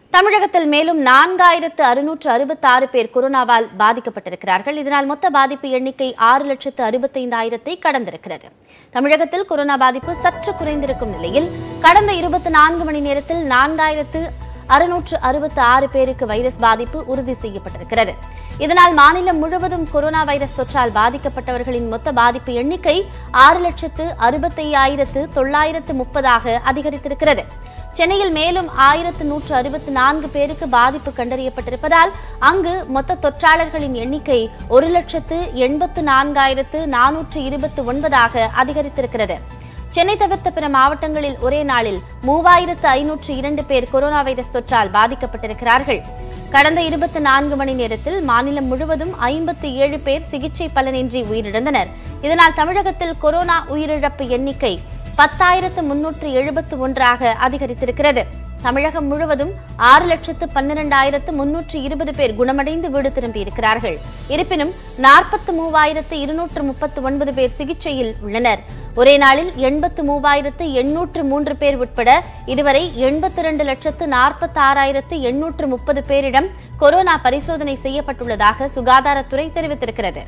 தமிழகத்தில் மேலும் நான்காயிரத்து அறுநூற்று அறுபத்தாறு பேர் கொரோனாவால் பாதிக்கப்பட்டிருக்கிறார்கள் இதனால் மொத்த பாதிப்பு எண்ணிக்கை ஆறு லட்சத்து அறுபத்தைந்தாயிரத்தை கடந்திருக்கிறது தமிழகத்தில் கொரோனா பாதிப்பு சற்று குறைந்திருக்கும் நிலையில் கடந்த இருபத்தி நான்கு மணி நேரத்தில் நான்காயிரத்து அறுநூற்று அறுபத்தி ஆறு பேருக்கு வைரஸ் பாதிப்பு உறுதி செய்யப்பட்டிருக்கிறது இதனால் மாநிலம் முழுவதும் கொரோனா வைரஸ் தொற்றால் பாதிக்கப்பட்டவர்களின் மொத்த பாதிப்பு எண்ணிக்கை ஆறு லட்சத்து அறுபத்தையாயிரத்து தொள்ளாயிரத்து முப்பதாக அதிகரித்திருக்கிறது சென்னையில் மேலும் ஆயிரத்து நூற்று அறுபத்தி நான்கு பேருக்கு பாதிப்பு கண்டறியப்பட்டிருப்பதால் அங்கு மொத்த தொற்றாளர்களின் எண்ணிக்கை ஒரு லட்சத்து எண்பத்து நான்காயிரத்து நானூற்று இருபத்தி ஒன்பதாக அதிகரித்திருக்கிறது சென்னை தவிர்த்த பிற மாவட்டங்களில் ஒரே நாளில் மூவாயிரத்து ஐநூற்று இரண்டு பேர் கொரோனா வைரஸ் தொற்றால் பாதிக்கப்பட்டிருக்கிறார்கள் கடந்த இருபத்தி நான்கு மணி நேரத்தில் மாநிலம் முழுவதும் ஐம்பத்தி ஏழு பேர் சிகிச்சை பலனின்றி உயிரிழந்தனர் இதனால் தமிழகத்தில் கொரோனா உயிரிழப்பு எண்ணிக்கை பத்தாயிரத்து முன்னூற்று எழுபத்து ஒன்றாக அதிகரித்திருக்கிறது தமிழகம் முழுவதும் ஆறு லட்சத்து பன்னிரண்டாயிரத்து முன்னூற்று இருபது பேர் குணமடைந்து வீடு திரும்பியிருக்கிறார்கள் இருப்பினும் நாற்பத்து மூவாயிரத்து இருநூற்று முப்பத்து ஒன்பது பேர் சிகிச்சையில் உள்ளனர் ஒரே நாளில் எண்பத்து மூவாயிரத்து எண்ணூற்று மூன்று பேர் உட்பட இதுவரை எண்பத்தி இரண்டு லட்சத்து நாற்பத்தி ஆறாயிரத்து எண்ணூற்று முப்பது பேரிடம் கொரோனா பரிசோதனை செய்யப்பட்டுள்ளதாக சுகாதாரத்துறை தெரிவித்திருக்கிறது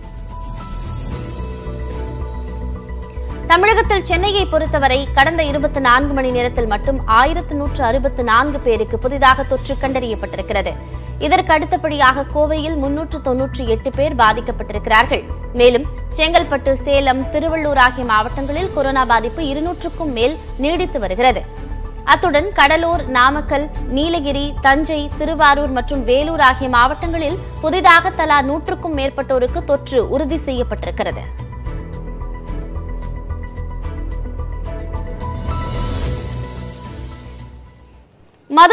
தமிழகத்தில் சென்னையை பொறுத்தவரை கடந்த இருபத்தி நான்கு மணி நேரத்தில் மட்டும் ஆயிரத்து நூற்று அறுபத்து நான்கு பேருக்கு புதிதாக தொற்று கண்டறியப்பட்டிருக்கிறது இதற்கு அடுத்தபடியாக கோவையில் முன்னூற்று தொன்னூற்றி எட்டு பேர் பாதிக்கப்பட்டிருக்கிறார்கள் மேலும் செங்கல்பட்டு சேலம் திருவள்ளூர் ஆகிய மாவட்டங்களில் கொரோனா பாதிப்பு இருநூற்றுக்கும் மேல் நீடித்து வருகிறது அத்துடன் கடலூர் நாமக்கல் நீலகிரி தஞ்சை திருவாரூர் மற்றும் வேலூர் ஆகிய மாவட்டங்களில் புதிதாக தலா நூற்றுக்கும் மேற்பட்டோருக்கு தொற்று உறுதி செய்யப்பட்டிருக்கிறது